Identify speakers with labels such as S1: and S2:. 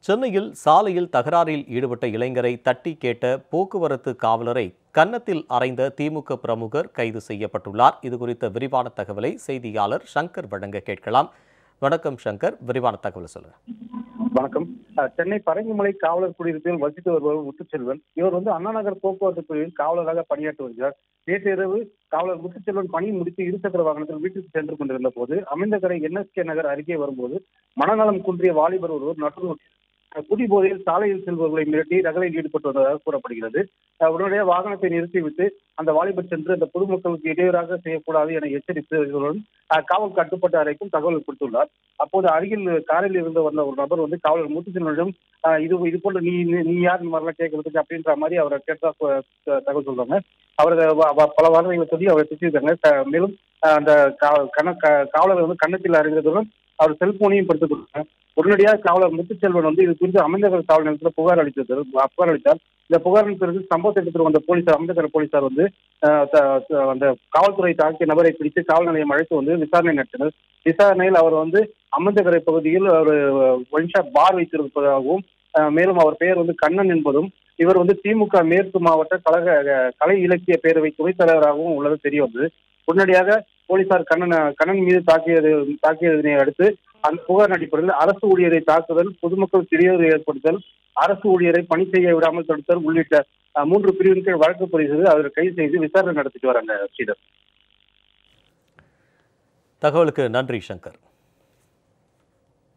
S1: சென்னையில் சாலையில் தகராறில் ஈடுபட்ட இளைஞரை தட்டி கேட்ட போக்குவரத்து காவலரை கன்னத்தில் அறைந்த திமுக பிரமுகர் கைது செய்யப்பட்டுள்ளார் இது குறித்த விரிவான தகவலை செய்தியாளர் சங்கர் வழங்க கேட்கலாம் வணக்கம் சங்கர் விரிவான தகவல் சொல்லுங்க
S2: வணக்கம் அஹ், சென்னை பரங்கிமலை காவலர் குடியிருப்பில் வசித்து வருபவர் முத்துச்செல்வன் இவர் வந்து அண்ணா நகர் போக்குவரத்து பிரிவில் காவலராக பணியாற்றி வருகிறார் நேற்று இரவு காவலர் முத்துச்செல்வன் பணி முடித்து இருசக்கர வாகனத்தில் வீட்டுக்கு சென்று கொண்டிருந்த போது அமைந்தகரை என்எஸ்கே நகர் அருகே வரும்போது மனநலம் குன்றிய வாலிபர் ஒருவர் நட்டு குடிபோதையில் சாலையில் செல்பவர்களை மிரட்டி ரகளையில் ஈடுபட்டு வந்ததாக கூறப்படுகிறது அஹ், உடனடியாக வாகனத்தை நிறுத்திவிட்டு அந்த வாலிபர் சென்று அந்த பொதுமக்களுக்கு இடையூறாக செய்யக்கூடாது என எச்சரித்ததுடன் அஹ், காவல் கட்டுப்பாட்டு அறைக்கும் தகவல் கொடுத்துள்ளார் அப்போது அருகில் காரில் இருந்து வந்த ஒரு நபர் வந்து காவலர் முத்துச்செல்வனிடம் ஆஹ் இது இது போன்ற நீ நீ- நீ யார் இந்த மாதிரிலாம் கேட்கறதுக்கு அப்படின்ற மாதிரி அவரை கேட்டா கொ- த- தகவல் சொல்றாங்க அவர் வ- வ- பல வார்த்தைகளை சொல்லி அவரை திட்டிருக்காங்க க- மேலும் ஆஹ் அந்த கா- கண- க- காவலர் வந்து கன்னத்தில் அறிந்ததுடன் அவர் செல்போனையும் படுத்துக் கொடுத்தாங்க உடனடியாக காவலர் முத்துச்செல்வன் வந்து இது குறித்து அமைந்தகர் காவல் நிலையத்தில் புகார் அளித்தது புகார் அளித்தார் இந்த புகாரின் பிறகு சம்பவத்தை எடுத்து வந்த போலீசார் அமைந்தகர போலீசார் வந்து ஆஹ் த- த- அந்த காவல்துறை தாக்கிய நபரை பிடித்து காவல் நிலையம் அழைத்து வந்து விசாரணை நடத்தினர் விசாரணையில் அவர் வந்து அமிர்தகரை பகுதியில் ஒரு ஒன் ஷாப் பார் வைத்திருப்பதாகவும் அஹ், மேலும் அவர் பெயர் வந்து கண்ணன் என்பதும் இவர் வந்து திமுக மேற்கு மாவட்ட கழக அஹ், கலை இலக்கிய பேரவை துணைத் தலைவராகவும் உள்ளது தெரிய வந்தது உடனடியாக போலீசார் கண்ணன் கண்ணன் மீது தாக்கியது தாக்கியதனை அடுத்து அந்த புகார் அடிப்படையில் அரசு ஊழியரை தாக்குதல் பொதுமக்கள் இடையூறு ஏற்படுத்தல் அரசு ஊழியரை பணி செய்ய விடாமல் தடுத்தல் உள்ளிட்ட அஹ், மூன்று பிரிவின் கீழ் வழக்கு பதிவு செய்து அவரை கைது செய்து விசாரணை நடத்திட்டு வராங்க ஸ்ரீதர்
S1: தகவலுக்கு நன்றி சங்கர்